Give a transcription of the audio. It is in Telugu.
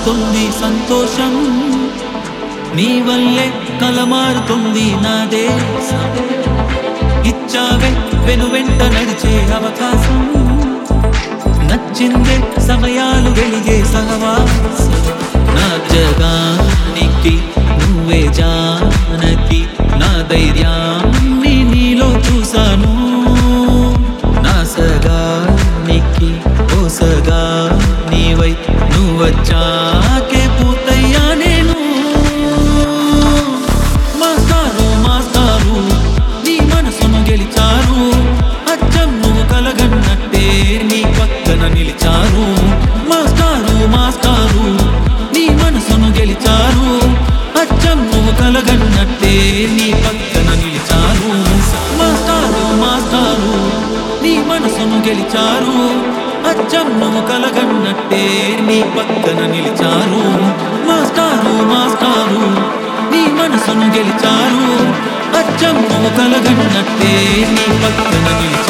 కలమారుతుంది సంతోషం నీ వల్లే కలమారుతుంది నా దేశం ఇచ్చావే వెను వెంట నడిచే అవకాశం నచ్చిందే సమయాలు వెలిగే సహవాసం నా జగానికి నువ్వే జానకి నా ధైర్యాన్ని నీలో చూశాను నా సగానికి ఓ సగా నీవై నువ్వచ్చాకే పూర్తయ్యా నేను మాస్టారు మాస్టారు నీ మనసును గెలిచారు అచ్చం నువ్వు కలగన్నట్టే నీ పక్కన నిలిచారు మాస్టారు మాస్టారు నీ మనసును గెలిచారు అచ్చం నువ్వు కలగన్నట్టే నీ పక్కన నిలిచారు మాస్టారు మాస్టారు నీ మనసును గెలిచారు అచ్చం నువ్వు కలగన్నట్టే నీ పక్కన నిలిచారు మాస్టారు మాస్టారు నీ మనసును గెలిచారు అచ్చం నువ్వు కలగన్నట్టే నీ పక్కన నిలిచారు